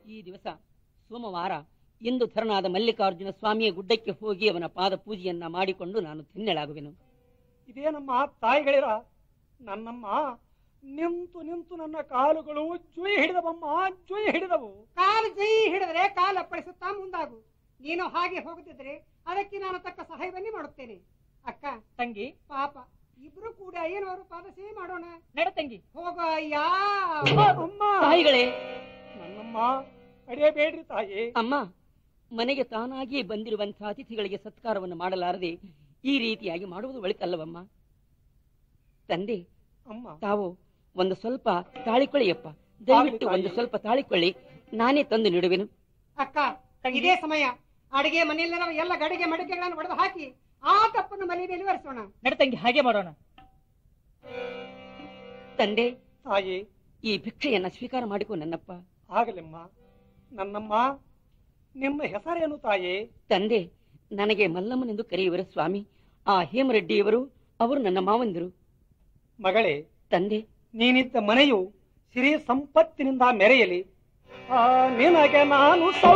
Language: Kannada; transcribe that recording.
ಈ ದಿವಸ ಸೋಮವಾರ ಇಂದು ಧರನಾದ ಮಲ್ಲಿಕಾರ್ಜುನ ಸ್ವಾಮಿಯ ಗುಡ್ಡಕ್ಕೆ ಹೋಗಿ ಅವನ ಪಾದ ಪೂಜೆಯನ್ನ ಮಾಡಿಕೊಂಡು ನಾನು ಧನ್ಯಳಾಗುವೆನು ಇದೇನಮ್ಮ ತಾಯಿಗಳಿರ ನನ್ನಮ್ಮ ನಿಂತು ನಿಂತು ನನ್ನ ಕಾಲುಗಳು ಜುಯಿ ಹಿಡಿದವಮ್ಮ ಜುಯಿ ಹಿಡಿದವು ಕಾಲು ಜೈ ಹಿಡಿದರೆ ಕಾಲು ಅಪ್ಪಳಿಸುತ್ತಾ ಮುಂದಾಗು ನೀನು ಹಾಗೆ ಹೋಗುತ್ತಿದ್ರೆ ಅದಕ್ಕೆ ನಾನು ತಕ್ಕ ಸಹಾಯವನ್ನೇ ಮಾಡುತ್ತೇನೆ ಅಕ್ಕ ತಂಗಿ ಪಾಪ ಇಬ್ರು ಕೂಡ ಅಯ್ಯನವರು ಪಾದ ಸೇವೆ ಮಾಡೋಣ ನಡ ತಂಗಿ ಹೋಗೋ ಅಯ್ಯ ಅಮ್ಮ ತಾಯಿಗಳೇ ನನ್ನಮ್ಮ ಅಡಿಯಬೇಡ್ರಿ ತಾಯಿ ಅಮ್ಮ ಮನೆಗೆ ತಾನಾಗಿಯೇ ಬಂದಿರುವಂತಹ ಅತಿಥಿಗಳಿಗೆ ಸತ್ಕಾರವನ್ನು ಮಾಡಲಾರದೆ ಈ ರೀತಿಯಾಗಿ ಮಾಡುವುದು ಒಳಿತಲ್ಲವಮ್ಮ ತಂದೆ ಅಮ್ಮ ತಾವು ಒಂದು ಸ್ವಲ್ಪ ತಾಳಿಕೊಳ್ಳಿಯಪ್ಪ ದಯವಿಟ್ಟು ತಾಯಿ. ಒಂದು ಸ್ವಲ್ಪ ತಾಳಿಕೊಳ್ಳಿ ನಾನೇ ತಂದು ನೀಡುವೆನು ಅಕ್ಕ ಇದೇ ಸಮಯ ಅಡಿಗೆ ಮನೆಯಲ್ಲಿರುವ ಎಲ್ಲ ಗಡಿಗೆ ಮಡಿಕೆಗಳನ್ನು ಒಡೆದು ಹಾಕಿ ಆ ತಪ್ಪನ್ನು ಮನೆ ಮೇಲೆ ಒರೆಸೋಣ ನಡ ತಂಗಿ ಹಾಗೆ ಮಾಡೋಣ ತಂದೆ ತಾಯಿ ಈ ಭಿಕ್ಷೆಯನ್ನ ಸ್ವೀಕಾರ ಮಾಡಿಕೊ ನನ್ನಪ್ಪ ಆಗಲೆಮ್ಮ ನನ್ನಮ್ಮ ನಿಮ್ಮ ಹೆಸರೇನು ತಾಯಿ ತಂದೆ ನನಗೆ ಮಲ್ಲಮ್ಮನೆಂದು ಕರೆಯುವರು ಸ್ವಾಮಿ ಆ ಹೇಮರೆಡ್ಡಿಯವರು ಅವರು ನನ್ನ ಮಾವಂದಿರು ಮಗಳೇ ತಂದೆ ನೀನಿದ್ದ ಮನೆಯು ಸಿರಿ ಸಂಪತ್ತಿನಿಂದ ಮೆರೆಯಲಿ ಆ ನಿನಗೆ ನಾನು ಸೌ